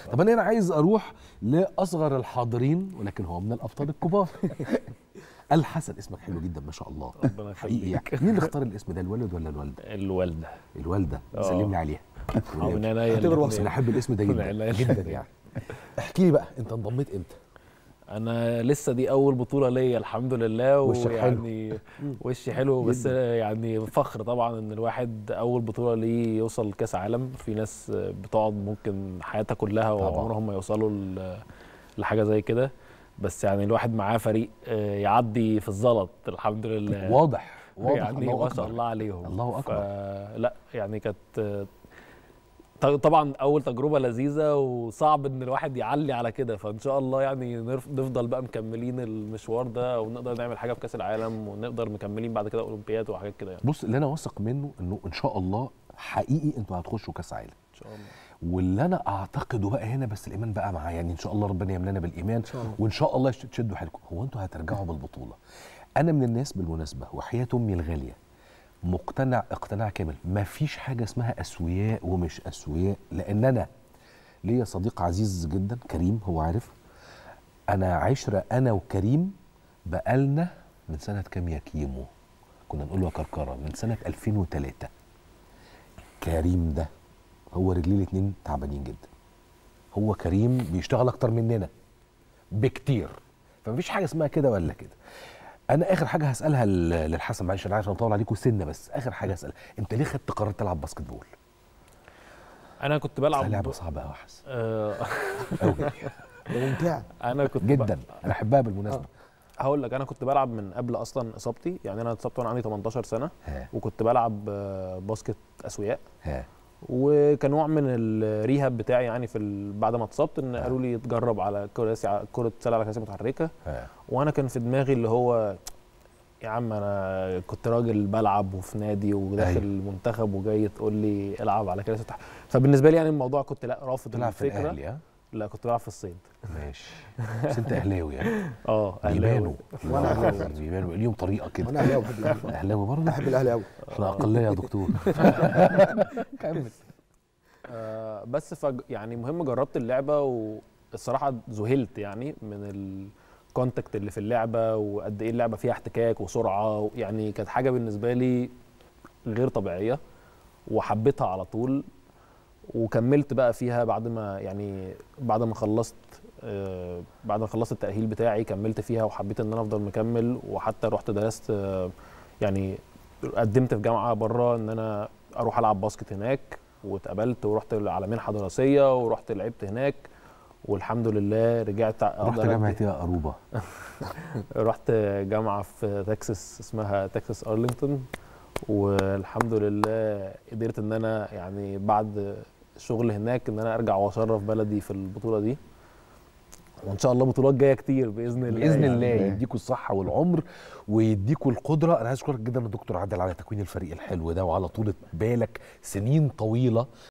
طب انا هنا عايز اروح لاصغر الحاضرين ولكن هو من الابطال الكبار الحسن اسمك حلو جدا ما شاء الله ربنا حقيقي يخليك يعني. مين اللي اختار الاسم ده الوالد ولا الوالده الوالده الوالده آه. سلم لي عليها اه من عينيا اعتبر الاتنين. وصف. انا احب الاسم ده من جدا عينيا جدا الاتنين. يعني احكي لي بقى انت انضميت امتى انا لسه دي اول بطوله ليا الحمد لله وشك حلو. ويعني وشي حلو بس يعني فخر طبعا ان الواحد اول بطوله ليه يوصل كاس عالم في ناس بتقعد ممكن حياتها كلها طبعاً. وعمرهم ما يوصلوا ل- لحاجه زي كده بس يعني الواحد معاه فريق آه، يعدي في الزلط الحمد لله واضح واضح يعني الله ما شاء أكبر. الله عليهم الله أكبر. لا يعني كانت آه، ط- طبعا اول تجربه لذيذه وصعب ان الواحد يعلي على كده فان شاء الله يعني نرف- نفضل بقى مكملين المشوار ده ونقدر نعمل حاجه في كاس العالم ونقدر مكملين بعد كده اولمبياد وحاجات كده يعني بص اللي انا واثق منه انه ان شاء الله حقيقي انتوا هتخشوا كاس عالم ان شاء الله واللي انا اعتقده بقى هنا بس الايمان بقى معاه يعني ان شاء الله ربنا يملانا بالايمان شاء الله. وان شاء الله يش- تشدوا حيلكم هو انتوا هترجعوا بالبطوله انا من الناس بالمناسبه وحياه امي الغاليه مقتنع اقتناع كامل مفيش حاجه اسمها اسوياء ومش اسوياء لان انا ليا صديق عزيز جدا كريم هو عارف انا عشره انا وكريم بقالنا من سنه كام يا كيمو كنا نقول له يا كركره من سنه 2003 كريم ده هو رجليه الاتنين تعبانين جدا هو كريم بيشتغل اكتر مننا بكتير فمفيش حاجه اسمها كده ولا كده انا اخر حاجه هسالها ل- للحسن معلش انا عارف انا مطول عليكم سنه بس اخر حاجه اسالها انت ليه خدت قرار تلعب باسكت بول انا كنت بلعب بلعب لعبه صعبه قوي حسن آه قوي ده ممتع انا كنت ب- جدا انا احبها بالمناسبه هقول لك انا كنت بلعب من قبل اصلا اصابتي يعني انا اتصبت وانا عندي 18 سنه ها وكنت بلعب آه، باسكت اسوياء ها وكنوع من الريهاب بتاعي يعني في ال... بعد ما اتصبت ان قالوا لي اتجرب على كراسي كره سله على كراسي متحركه ها وانا كان في دماغي اللي هو يا عم انا كنت راجل بلعب وفي نادي وداخل أيوة. المنتخب وجاي تقول لي العب على كراسي متحركه فبالنسبه لي يعني الموضوع كنت لا رافض تلعب في الفكره الاهلي ها لا كنت بلعب في الصيد ماشي بس انت اهلاوي يعني اه بيبانوا وأنا أهلاوي. بيبانوا ليهم طريقه كده وانا اهلاوي بحب الاهلي اهلاوي برضه بحب الاهلي قوي احنا اقليه يا دكتور كمل آه بس فج يعني مهم جربت اللعبه والصراحه ذهلت يعني من الكونتاكت اللي في اللعبه وقد ايه اللعبه فيها احتكاك وسرعه يعني كانت حاجه بالنسبه لي غير طبيعيه وحبيتها على طول وكملت بقى فيها بعد ما يعني بعد ما خلصت آه بعد ما خلصت التأهيل بتاعي كملت فيها وحبيت ان انا افضل مكمل وحتى رحت درست آه يعني قدمت في جامعه بره ان انا اروح العب باسكت هناك واتقبلت ورحت على منحه دراسيه ورحت لعبت هناك والحمد لله رجعت رحت أقدر جامعه أدي- ايه يا اروبا رحت جامعه في تكساس اسمها تكساس ارلينغتون والحمد لله قدرت ان انا يعني بعد الشغل هناك ان انا ارجع واشرف بلدي في البطوله دي وان شاء الله بطولات جايه كتير باذن الله باذن يعني. الله يديكوا الصحه والعمر ويديكوا القدره انا عايز اشكرك جدا يا دكتور عادل على تكوين الفريق الحلو ده وعلى طولة بالك سنين طويله